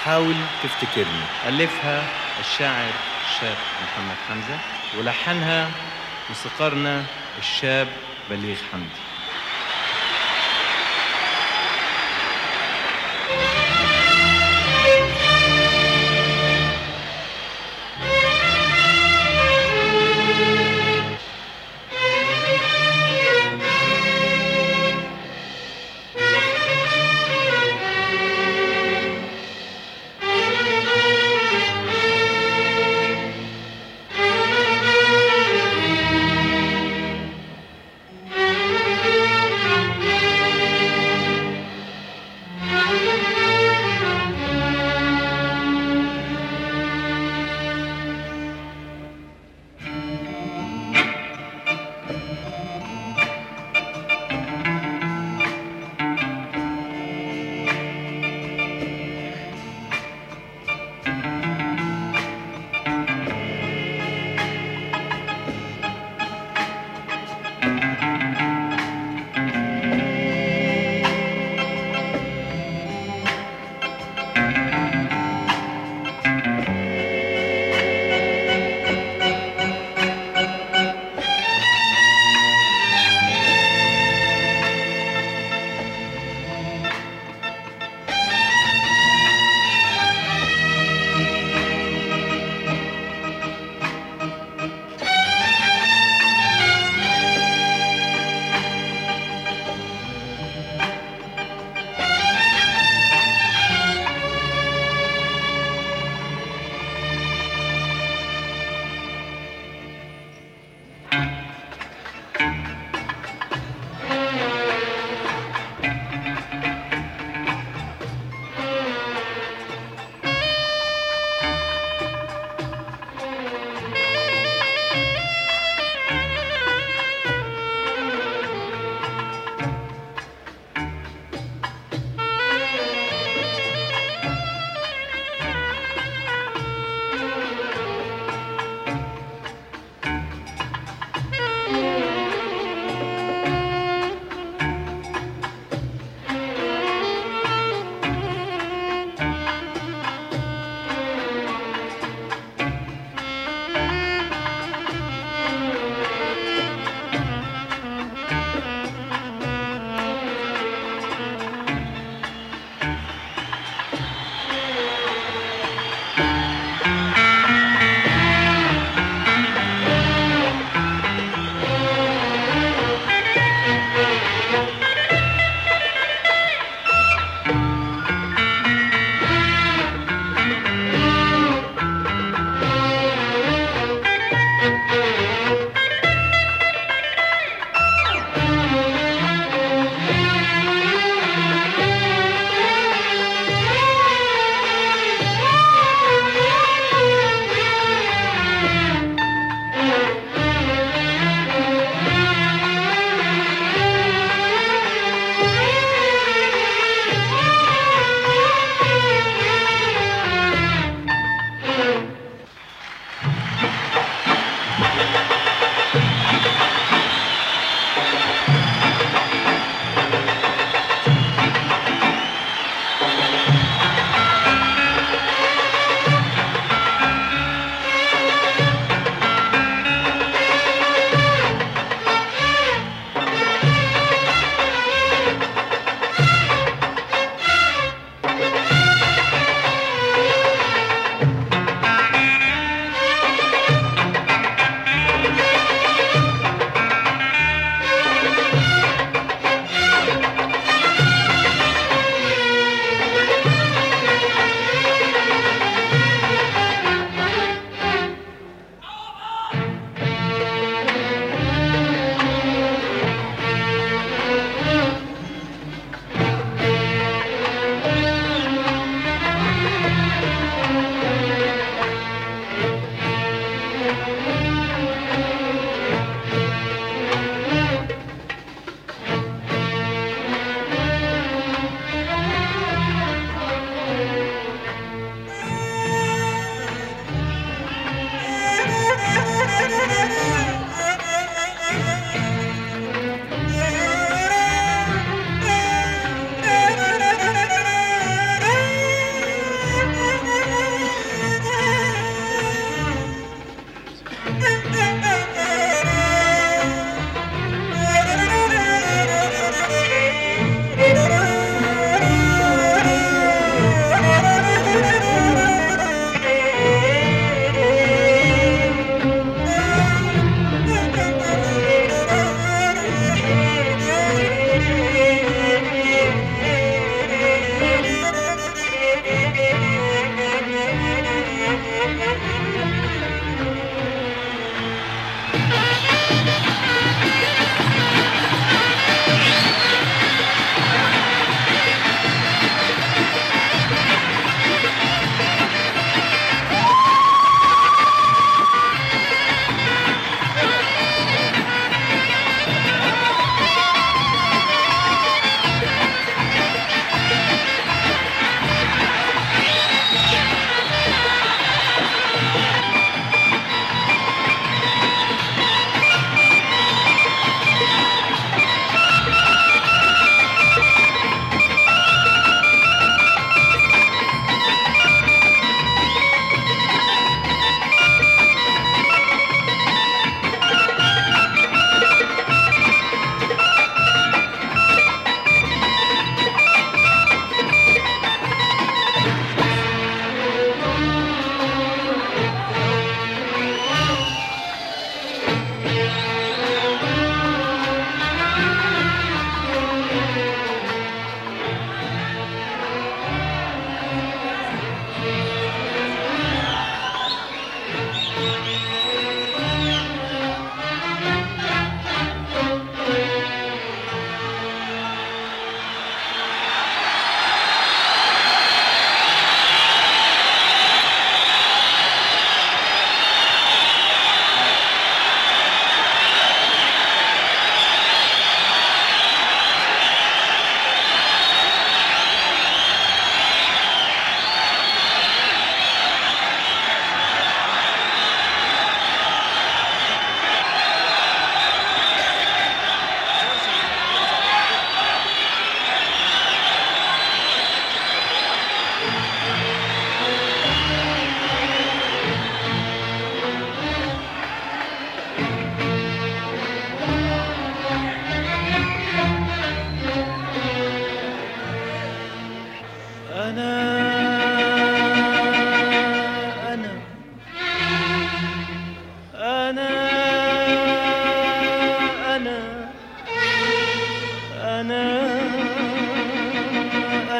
حاول تفتكرني ألفها الشاعر الشاب محمد حمزة ولحنها موسيقارنا الشاب بليغ حمدي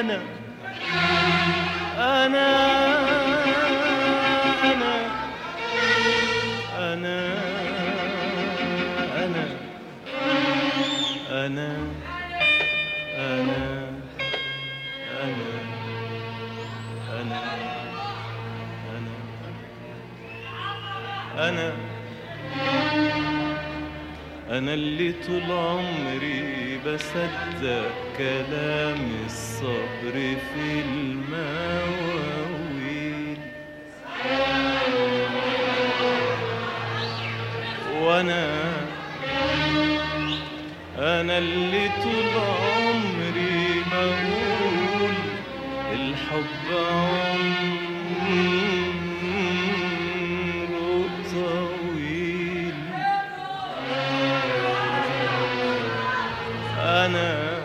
أنا أنا أنا أنا أنا أنا أنا أنا أنا أنا أنا أنا اللي طول عمري بصدق كلام الصبر في المواويل وأنا أنا اللي طول عمري بقول الحب عمره طويل أنا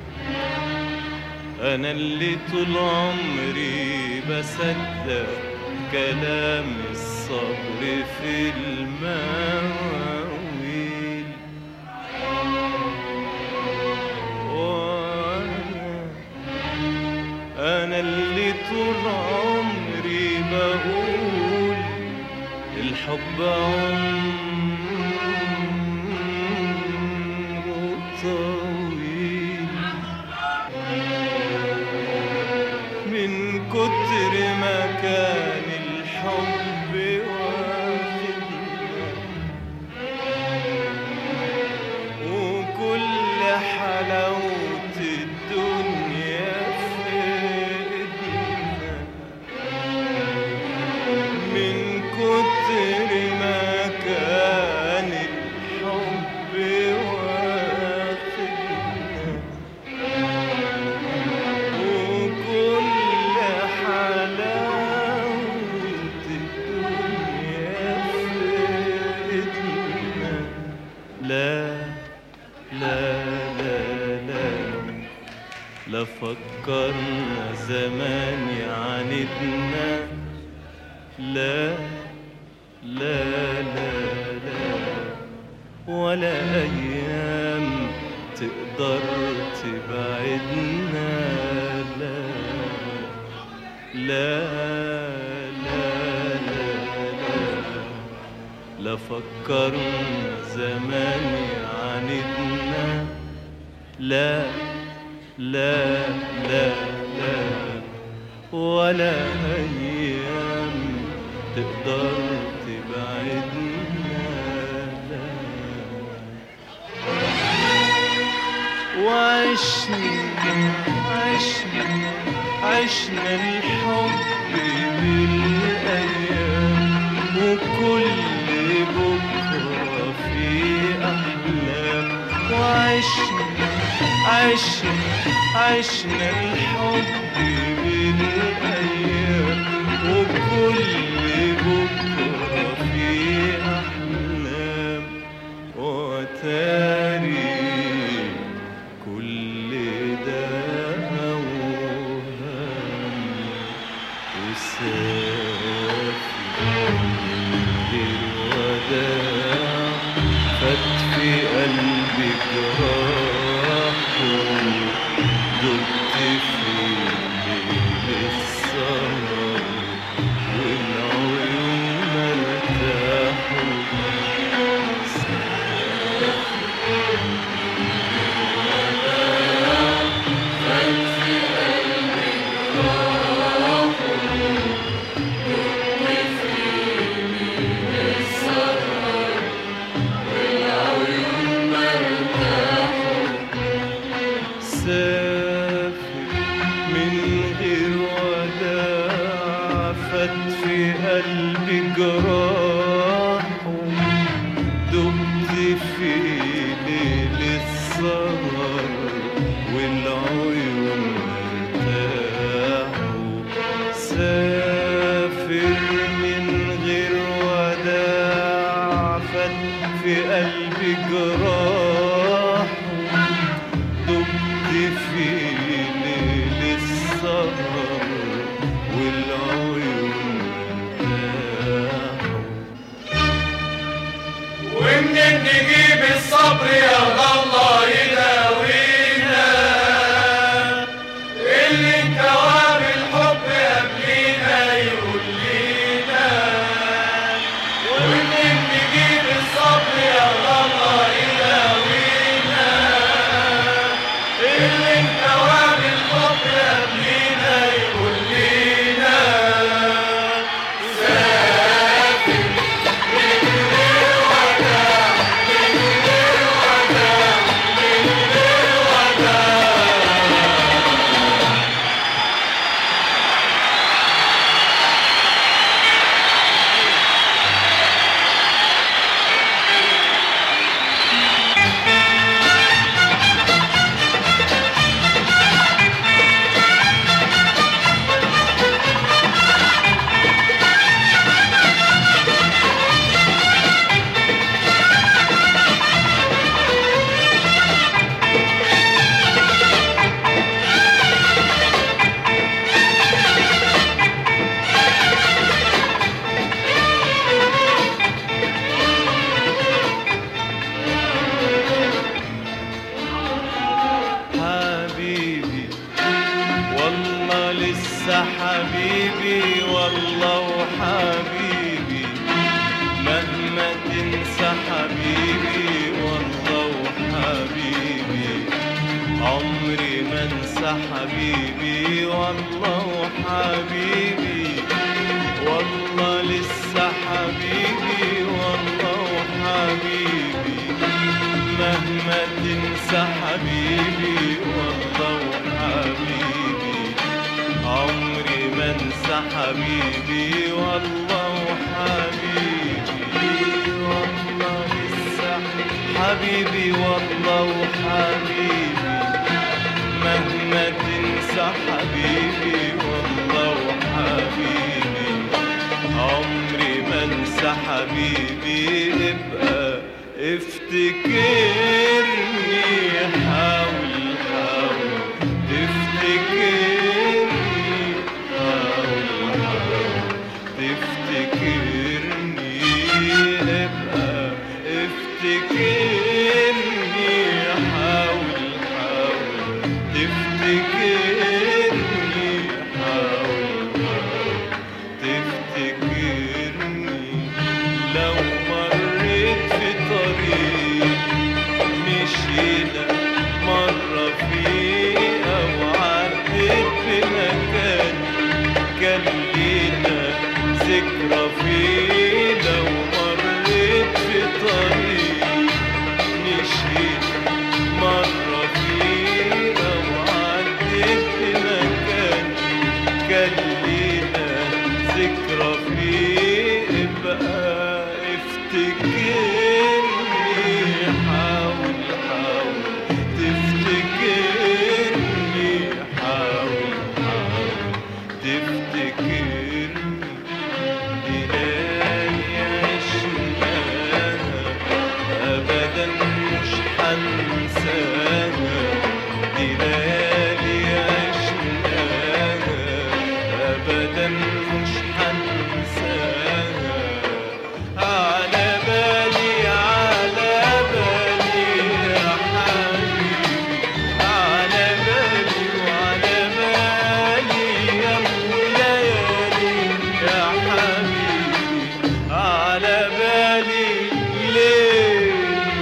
أنا اللي طول عمري بصدق كلام الصبر في المواويل وأنا أنا اللي طول عمري بقول الحب عمره طويل من كتر ما كان الحب واخدنا وكل حلاوة الدنيا في ايدنا من كتر ما كان الحب واخدنا وكل حلاوة الدنيا في ايدنا لا لا لا لا لا فكرنا زمان يعاندنا لا لا لا لا ولا أيام تقدر تبعدنا لا لا لا لا لا لا فكرنا زمان يعاندنا لا لا لا لا ولا أيام تقدر تبعدنا لا وعشنا عشنا عشنا الحب بالأيام وكل بكرة في أحلام وعشنا عشنا عشنا الحب بالأيام وكل بكرة في أحلام وتاري كل ده أوهام وسافر غير وداع فات في قلبي جراح دقت في ليل السهر والعيون ارتاحوا سافر من غير وداع فات في قلبي جراح دقت في ليل السهر والعيون ارتاحوا سافر من غير وداع فات في قلبي جراح دقت في ليل السهر والعيون ارتاحوا ومنين نجيب الصبر يا الله يداوينا اللي لسه حبيبي والله وحبيبي مهما تنسى حبيبي والله وحبيبي عمري ما انسى حبيبي والله وحبيبي والله لسه حبيبي والله وحبيبي مهما تنسى حبيبي والله وحبيبي عمري ما انسى حبيبي والله وحبيبي والله لسه حبيبي والله وحبيبي مهما تنسى حبيبي والله وحبيبي عمري ما انسى حبيبي ابقى افتكرني حاول حاول تفتكرني حاول حاول تفتكرني ابقى افتكرني حاول حاول تفتكرني حاول حاول تفتكرني لو مريت في طريق مشينا مرة فيه أو عديت بمكان كان لينا ذكرى فيه لو مريت في طريق مشينا مرة فيه أو عديت بمكان كان لينا ذكرى فيه ابقى افتكرني حاول حاول تفتكرني حاول حاول تفتكرني ليالي عشناها ابدا مش هنساها دي ليالي عشناها ابدا مش هنساها على بالي على بالي يا حبيبي على بالي وعلى بالي يا ليالي يا حبيبي على بالي ليل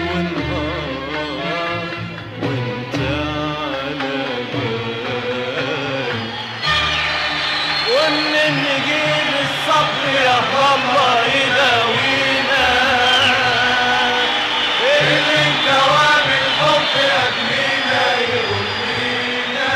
ونهار وانت على بالي ومن نجيب الصبر يا الله يداوينا اللي دوام الحب يبنينا يغنينا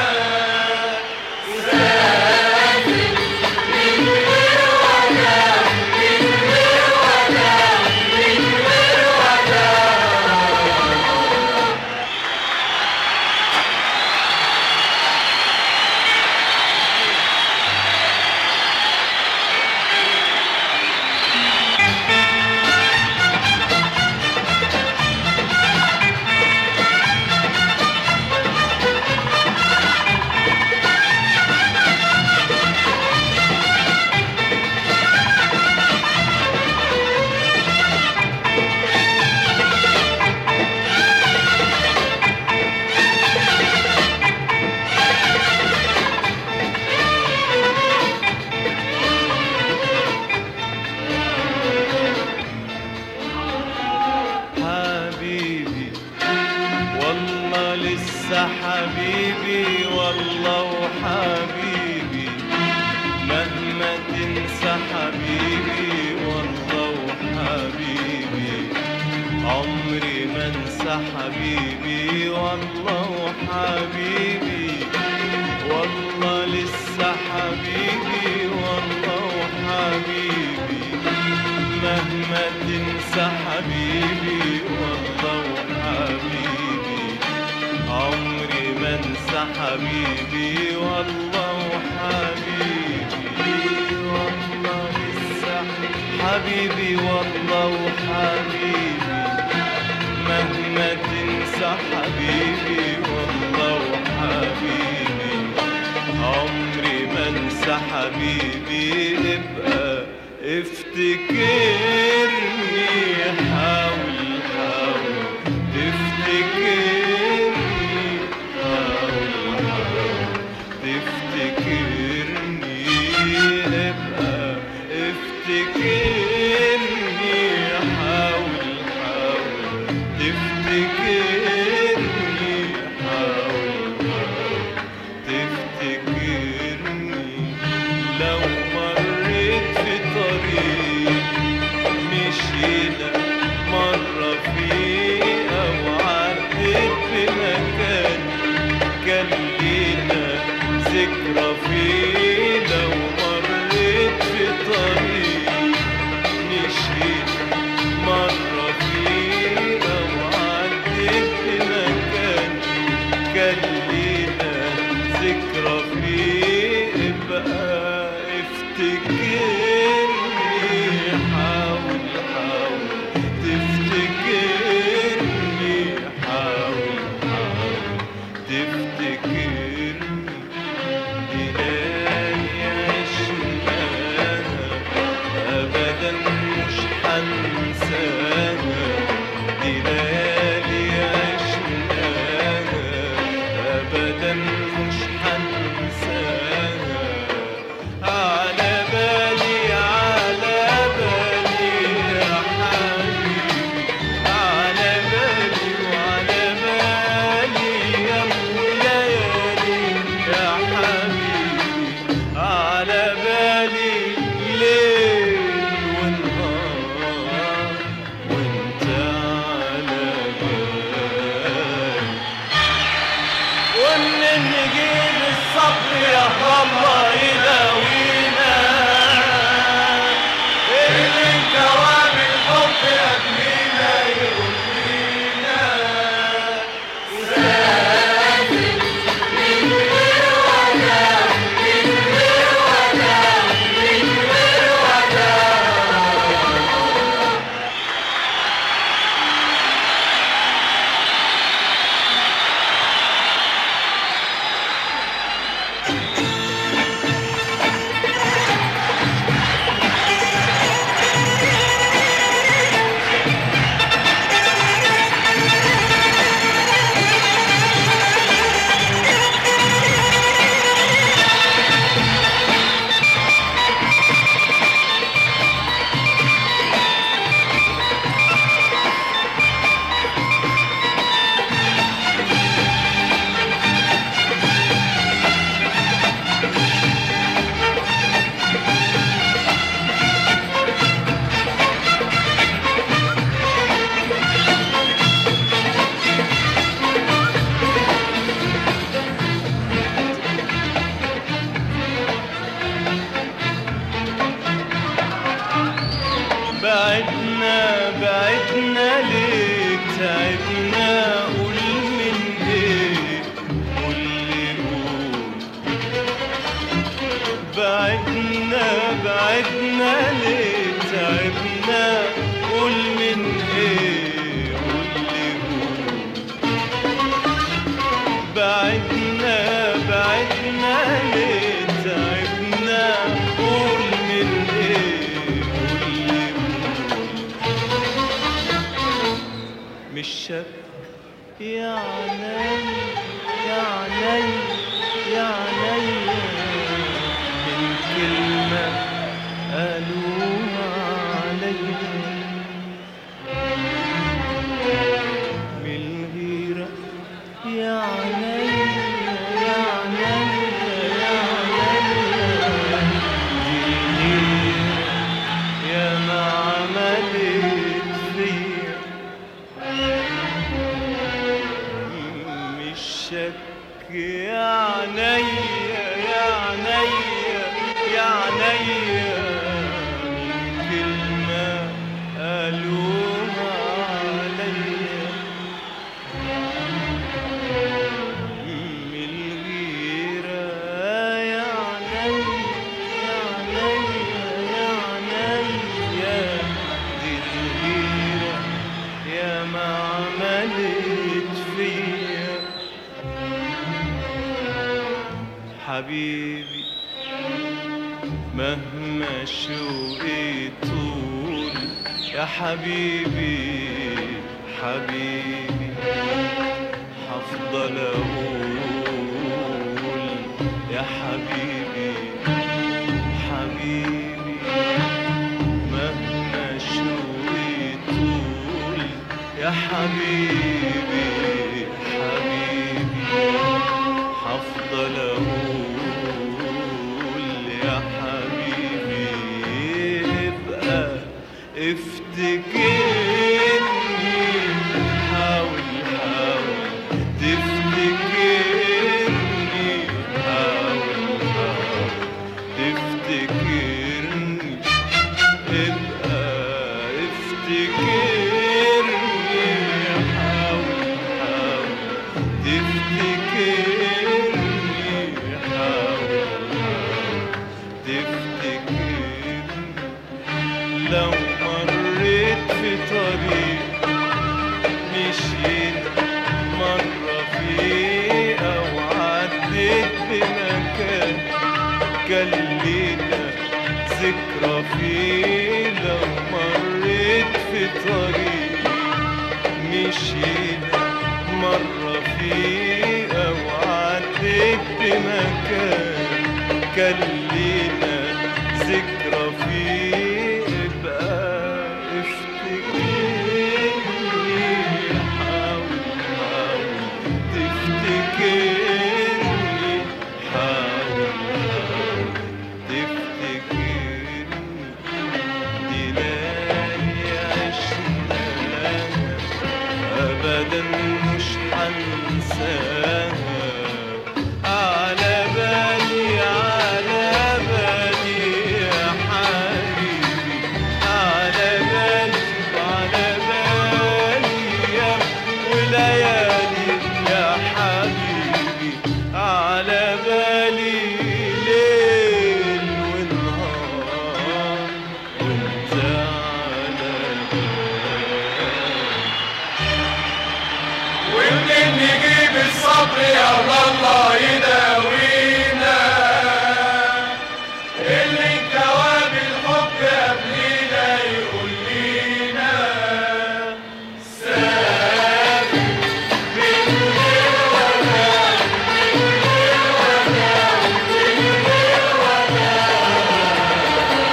حبيبي والله لسه حبيبي والله وحبيبي مهما تنسى حبيبي والله وحبيبي عمري ما انسى حبيبي والله وحبيبي والله لسه حبيبي والله وحبيبي مهما تنسى حبيبي والله وحبيبي عمري ما انسى حبيبي والله وحبيبي والله لسه حبيبي والله وحبيبي مهما تنسى حبيبي والله وحبيبي عمري ما انسى حبيبي ابقى افتكرني حاول حاول تفتكرني حاول حاول تفتكرني كان لينا ذكرى فينا ومريت في طريق مشيت مرة فينا وعديت في مكان كان لينا ذكرى فيه بقى افتكرني حاول حاول تفتكرني حاول حاول تفتكرني ليالي عشناها أبدا مش حنساها دي ليالي عشناها أبدا مش حنساها على بالي على بالي يا حبيبي على بالي وعلى بالي يا ليالي يا حبيبي على بالي ليل ونهار وانت على بالي وان نجيب الصبر يا الله يداوينا اللي كوام الحب يبنينا يغنينا بعدنا بعدنا ليه تعبنا قول من ايه قول لي قول بعدنا بعدنا ليه تعبنا قول من ايه قول لي قول بعدنا بعدنا ليه تعبنا قول من ايه قول لي قول مش شك يا عيني يا عيني يا عيني من كلمة قالوها عليا من الغيرة يا عيني يا عيني يا عيني دي الغيرة يا ما عملت فيا مش شك يا عينيا يا عينيا يا عينيا من كلمة قالوها عليا من الغيرة يا عينيا يا عينيا يا عينيا دي الغيرة يا ما عملت فيا حبيبي مهما شوقي طول يا حبيبي حبيبي هفضل اقول يا حبيبي حبيبي مهما شوقي طول يا حبيبي حبيبي هفضل اقول يا حبيبي ابقى افتكرني حاول حاول تفتكرني ذكرى فيه لو مريت في طريقي مشينا مرة فيه أو عديت بمكان كان لينا ذكرى فيه ابقى افتكرني حاول حاول تفتكرني حاول حاول تفتكرني دي ليالي عشناها ابدا مش هنساها على بالي على بالي يا حبيبي على بالي على بالي يا وليالي يا حبيبي على بالي ليل ونهار وانت على بالي ومنين نجيب الصبر يا الله يداوينا اللي انكواب الحب قبلينا يقول لينا سافر من غير وداع من غير وداع من غير وداع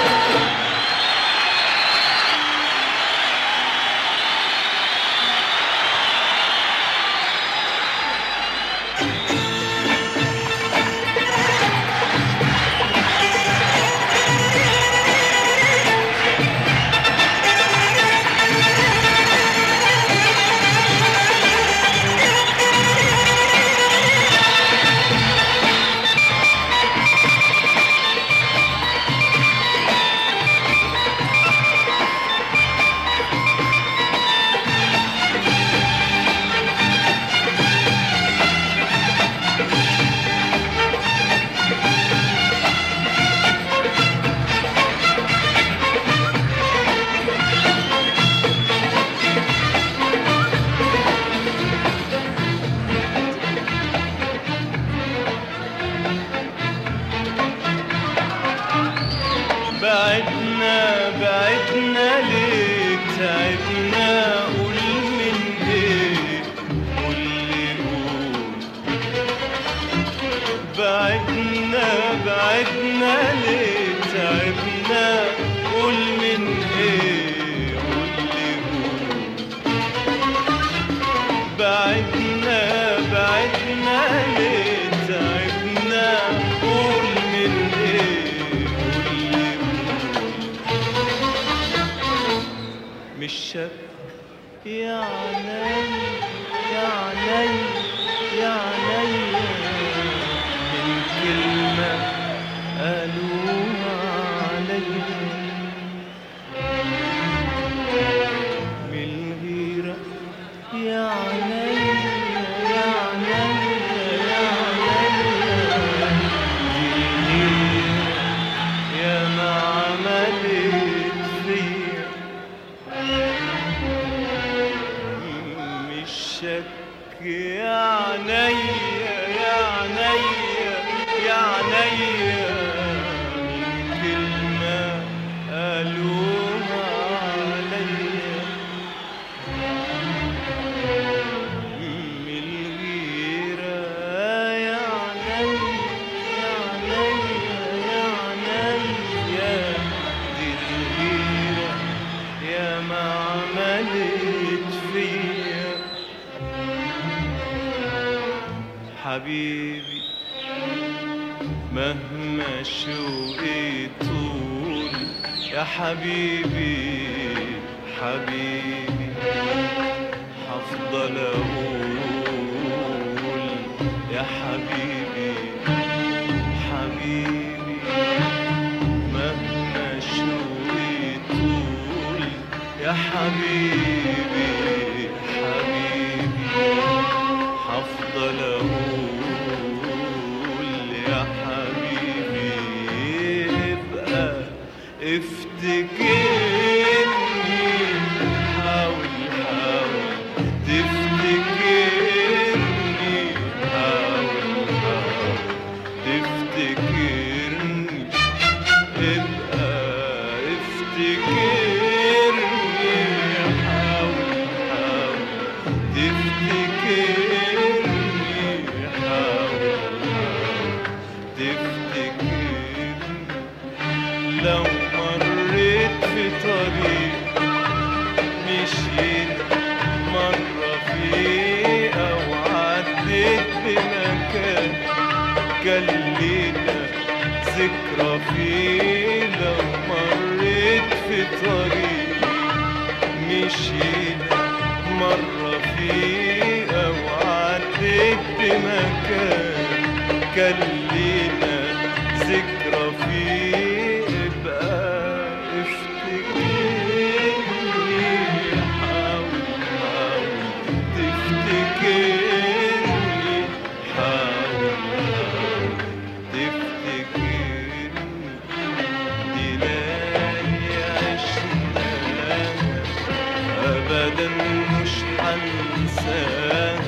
بعدنا بعدنا ليه تعبنا قول من ايه واللي قول بعدنا بعدنا ليه تعبنا قول من ايه واللي قول بعدنا بعدنا ليه تعبنا قول من ايه واللي قول مش شك يا عيني يا عيني يا عيني من كلمة قالوها عليا من الغيرة يا عيني يا عيني يا عيني دي يا ما عملت فيا مش شك يا عينيا يا عينيا يا عينيا من كلمة قالوها عليا من الغيرة يا عينيا يا عينيا يا عينيا دي الغيرة يا ما عملت فيا حبيبي مهما شوقي طول يا حبيبي حبيبي هفضل اقول يا حبيبي حبيبي مهما شوقي طول يا حبيبي حبيبي هفضل اقول يا حبيبي ابقى افتكرني حاول حاول تفتكرني حاول حاول تفتكرني ابقى كان لينا ذكرى فيه لو مريت في طريق مشينا مرة فيه أو عديت بمكان كان لينا ذكرى فيه ابقى افتكرني حاول حاول تفتكرني حاول حاول تفتكرني دي ليالي عشناها أبدا مش هنساها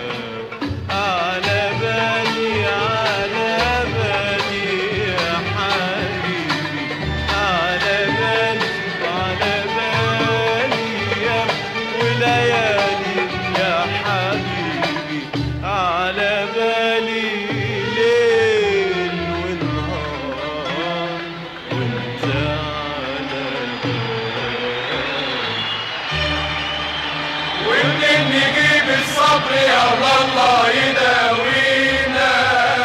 على بالي على بالي يا حبيبي على بالي على بالي يا وليالي يا حبيبي على بالي ليل ونهار وانت على بالي ومنين نجيب الصبر يا الله يداوينا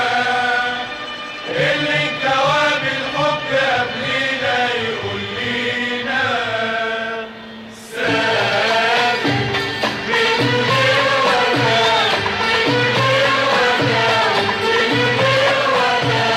اللي جواب الحب قبلينا يقول لينا سافر من غير ولا من غير ولا من غير ولا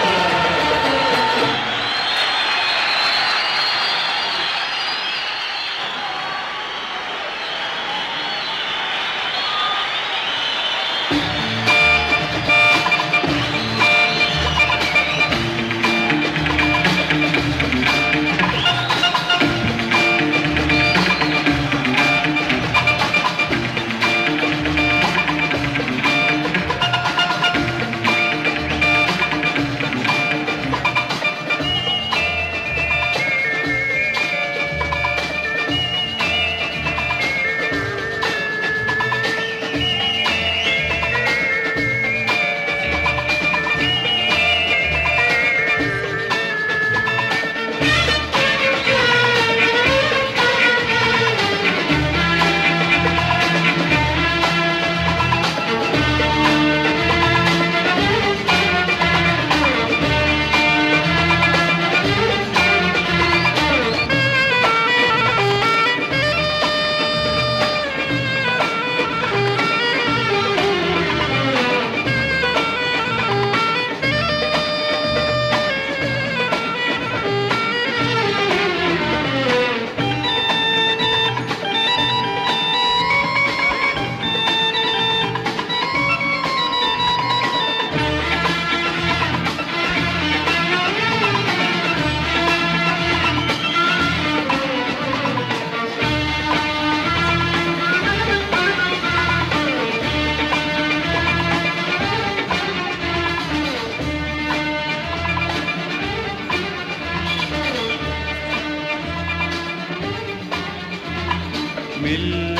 من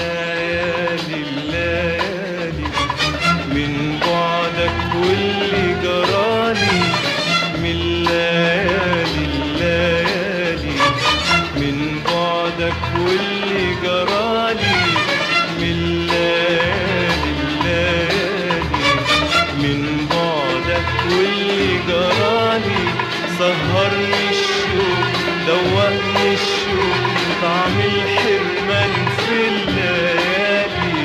الليالي الليالي من بعدك واللي جرالي من الليالي الليالي من بعدك واللي جرالي من الليالي الليالي من بعدك واللي جرالي سهرني الشوق دوقني الشوق طعم الحرمان في الليالي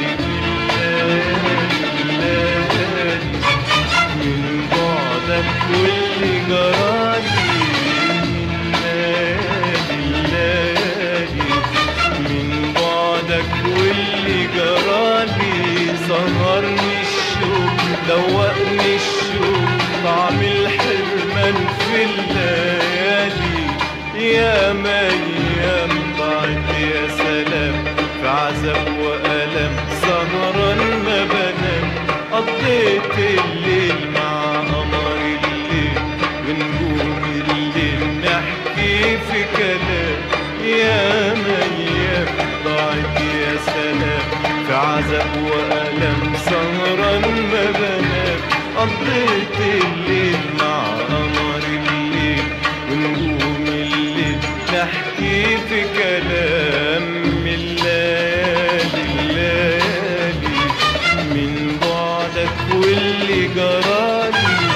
الليالي من بعدك واللي جرالي من ليالي الليالي من بعدك واللي جرالي سهرني الشوق دوقني الشوق طعم الحرمان في الليالي يا ميام ضاعت يا سلام في عذاب وألم سهران ما بنام قضيت الليل مع قمر الليل ونجوم الليل نحكي في كلام يا ميام ضاعت يا سلام في عذاب وألم سهران ما بنام قضيت الليل مع قمر الليل ونجوم الليل نحكي في كلام من الليالي الليالي من بعدك واللي جرالي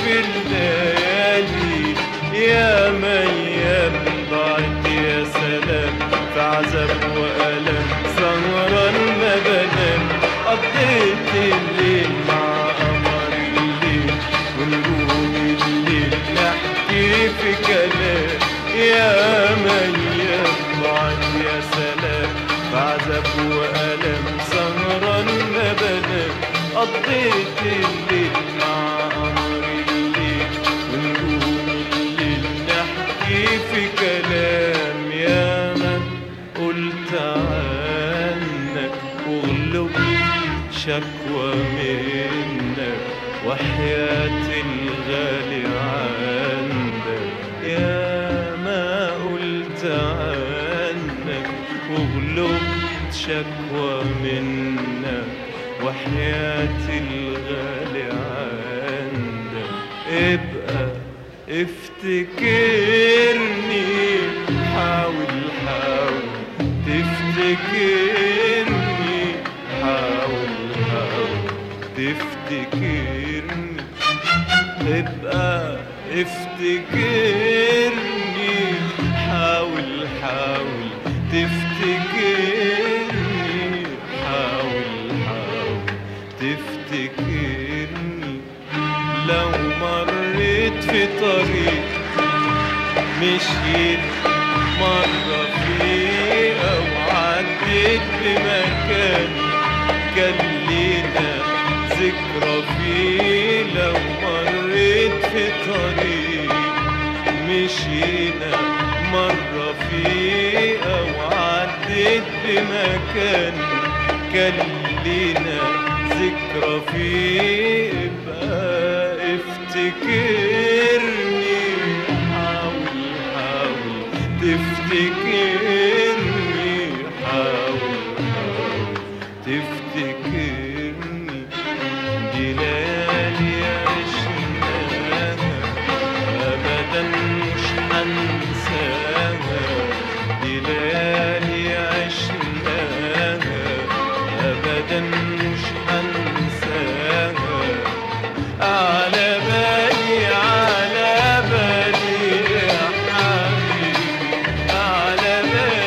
في الليالي يا من ينبعد يا سلام في عذاب وألم سهران ما بنام قضيت الليل مع قمر الليل ونجوم الليل نحكي في كلام يا من ينبعد يا سلام في عذاب وألم سهران ما بنام قضيت الليل مع قمر الليل ونجوم الليل نحكي في كلام يا من قلت عنك واغلب شكوى منك وحياة الغالي عندك يا ما قلت عنك وغلبت شكوى منك وحياة الغالي عندك ابقى افتكرني حاول حاول تفتكرني حاول حاول تفتكرني ابقى افتكرني حاول حاول تفتكرني حاول حاول تفتكرني لو مريت في طريق مشيت مرة فيه أو عديت بمكان كان لينا ذكرى فيه لو مريت في طريق مشينا مرة فيه أو عديت بمكان كان لينا ذكرى فيه بقى افتكرني حاول حاول تفتكرني حاول حاول تفتكرني دي ليالي عشناها أبدا مش هنساها دي ليالي عشناها أبدا مش هنساها على بالي على بالي يا حبيبي على بالي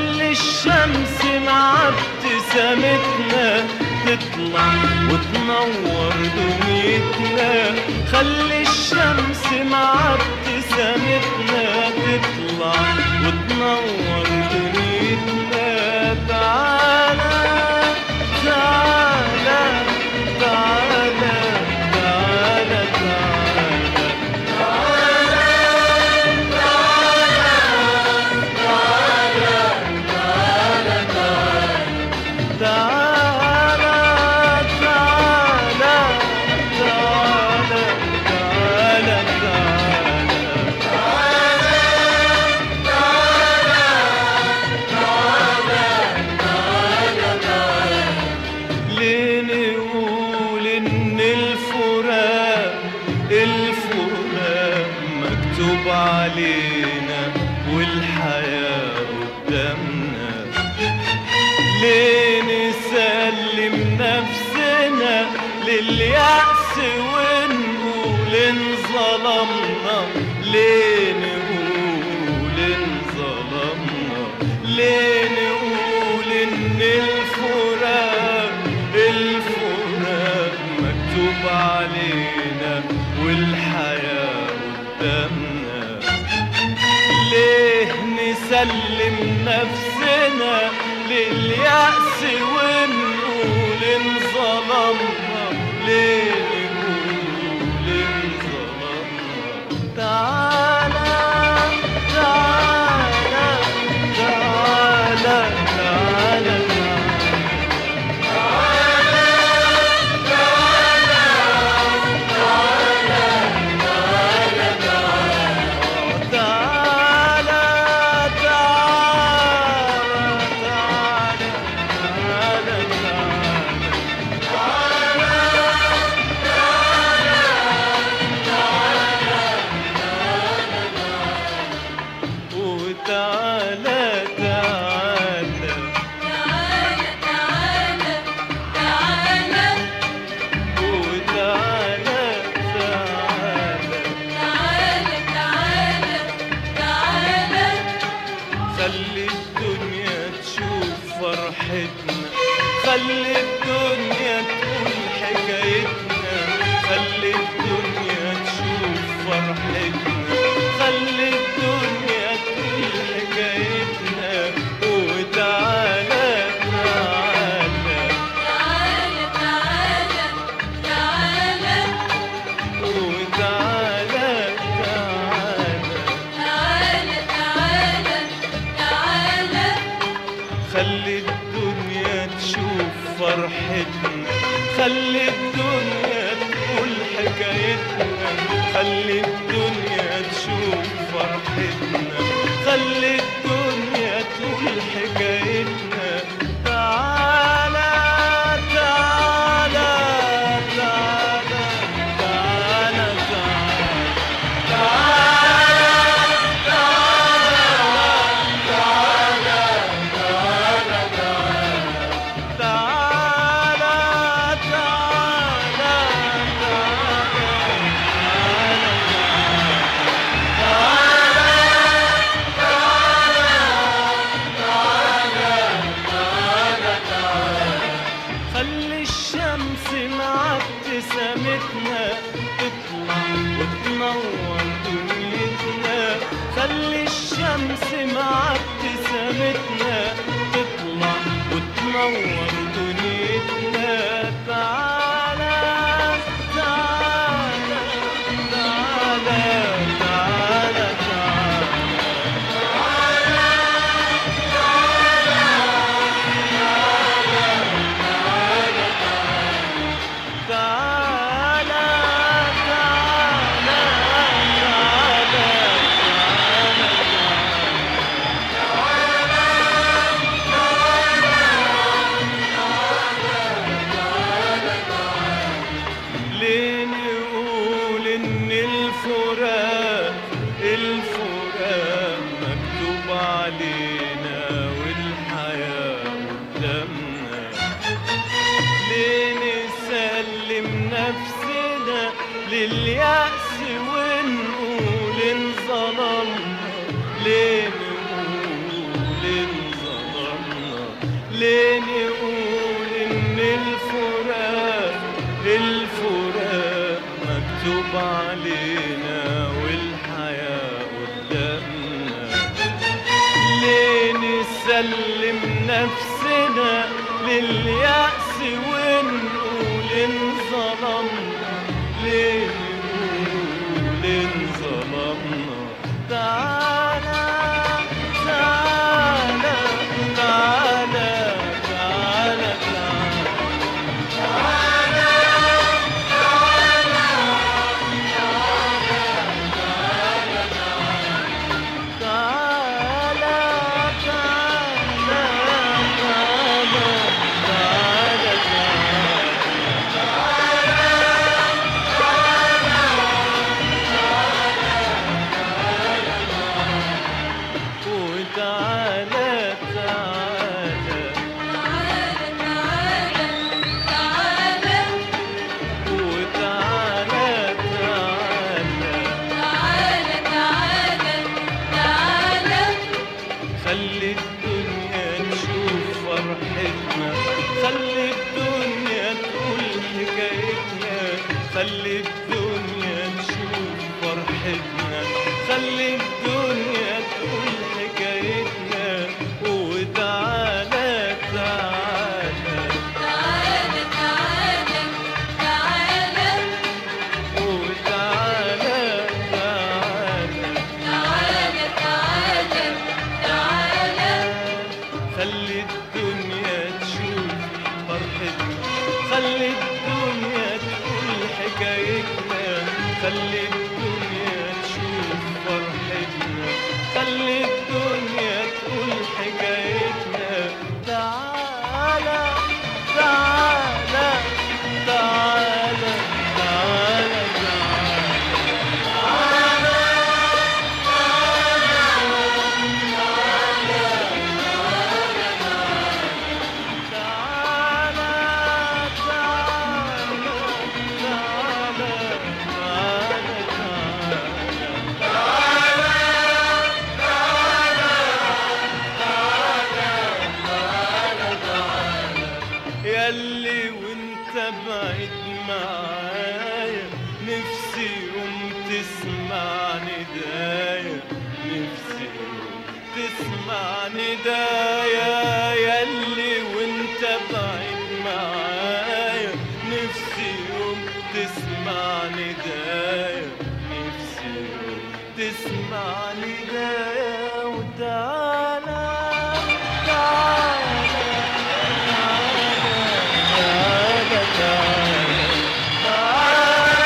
خلي الشمس مع ابتسامتنا تطلع وتنور دنيتنا خلي الشمس مع ابتسامتنا تطلع وتنور دنيتنا تعالى تعالى تعالى تعالى تعالى تعالى تعالى تعالى تعالى تعالى ليه نقول ان الفراق الفراق مكتوب علينا والحياة قدامنا ليه نسلم نفسنا لليأس ونقول انظلمنا ليه نقول انظلمنا ليه نقول ان الفراق الفراق مكتوب علينا والحياة قدامنا ليه نسلم نفسنا لليأس ونقول انظلمنا ليه نقول انظلمنا تعالى تعالى تعالى تعالى تعالى تعالى تعالى تعالى وتعالى تعالى وتعالى تعالى خلي الدنيا تشوف فرحتنا خلي الدنيا تقول حكايتنا خلي الدنيا تشوف فرحتنا خلي الدنيا تقول حكايتنا وتعالى تعالى وتعالى تعالى خلي الدنيا تشوف فرحتنا خلي الدنيا تقول حكايتنا خلي الدنيا تشوف فرحتنا خلي الدنيا تقول حكايتنا تعالى تعالى تعالى تعالى تعالى تعالى تعالى خلي الشمس مع ابتسامتنا تطلع وتنور دنيتنا خلي الشمس مع ابتسامتنا تطلع وتنور دنيتنا تعالى تعالى تعالى تعالى تعالى تعالى تعالى تعالى ليه نقول ان الفراق الفراق مكتوب علينا والحياة قدامنا ليه نسلم نفسنا لليأس ونقول انظلمنا ليه نقول انظلمنا تعالى تعالى تعالى تعالى تعالى تعالى تعالى تعالى تعالى تعالى وتعالى تعالى وتعالى تعالى خلي الدنيا تشوف فرحتنا خلي الدنيا تقول حكايتنا خلي الدنيا تشوف فرحتنا خلي الدنيا تقول حكايتنا وتعالى تعالى وتعالى تعالى خلي الدنيا تشوف فرحتنا خلي الدنيا تقول حكايتنا خلي الدنيا تشوف فرحتنا خلي الدنيا تقول حكايتنا تعالى تعالى تعالى تعالى تعالى تعالى تعالى تعالى تعالى تعالى ياللي وانت بعيد معايا نفسي يوم تسمع ندايا نفسي يوم تسمع ندايا ياللي وانت بعيد معايا نفسي يوم تسمع ندايا نفسي يوم تسمع ندايا وتعالى تعالى تعالى تعالى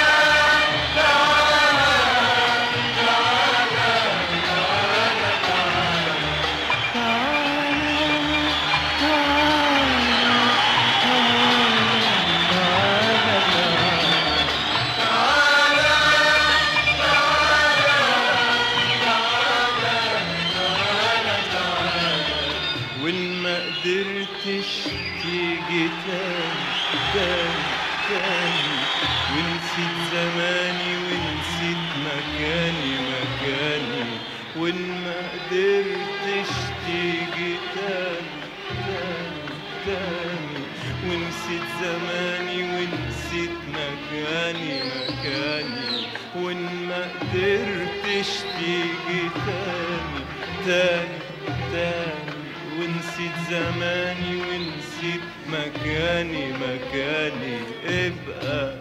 وإن ما قدرتش تيجي تاني تاني تاني ونسيت زماني ونسيت مكاني مكاني وإن ما قدرتش تيجي تاني تاني تاني ونسيت زماني ونسيت مكاني مكاني وإن ما قدرتش تيجي تاني تاني تاني ونسيت زماني ونسيت مكاني مكاني ابقى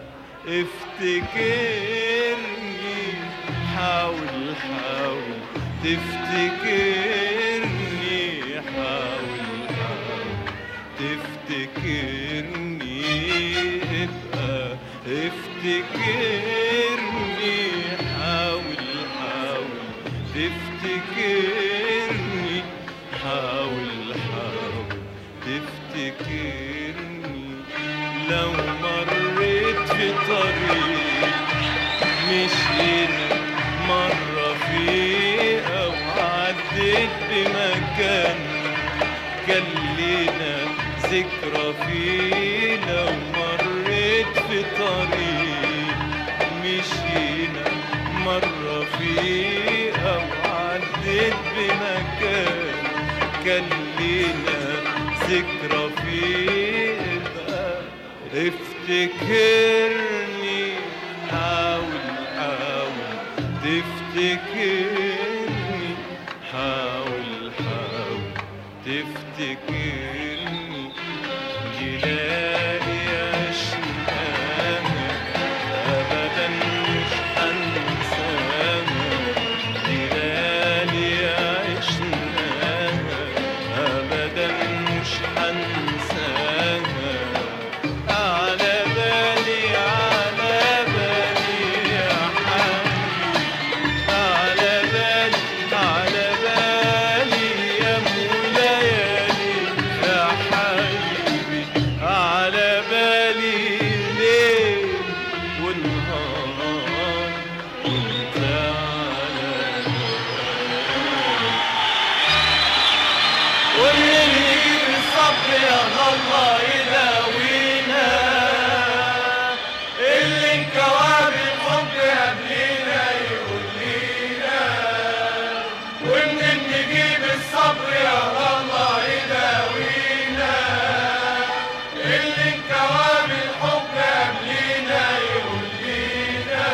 افتكرني حاول حاول تفتكرني حاول حاول تفتكرني ابقى افتكرني حاول حاول تفتكرني حاول حاول تفتكرني لو مريت في طريق مشينا مرة فيه أو عديت بمكان كان لينا ذكرى فيه لو مريت في طريق مشينا مرة فيه أو عديت بمكان كان لينا ذكرى فيه بقى افتكرني حاول حاول تفتكرني حاول حاول تفتكرني جلالي أشياء أبدا مش هنساها جلالي عشناها أبدا مش هنساها على بالي على بالي يا حبيبي على بالي على بالي يا ليالي يا حبيبي على بالي ليل ونهار وانت على بالي ومنين يجيب الصبر يا الله يداوينا اللي انكوى بالحب قبلينا يقول لينا ومنين نجيب الصبر يا الله يداوينا اللي انكوى بالحب قبلينا يقول لينا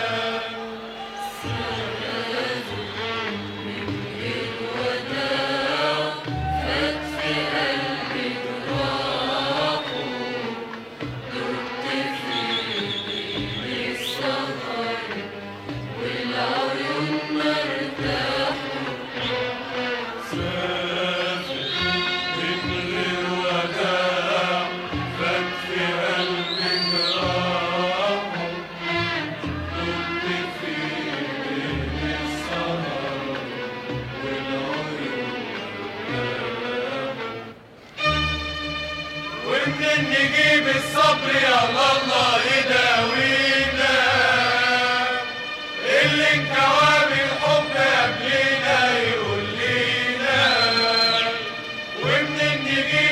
من غير وداع فات في قلبي جراح دمت في بين السهر والعيون ومنين نجيب الصبر يا الله يداوينا اللي انكوى بالحب قبلينا يقول لينا ومنين نجيب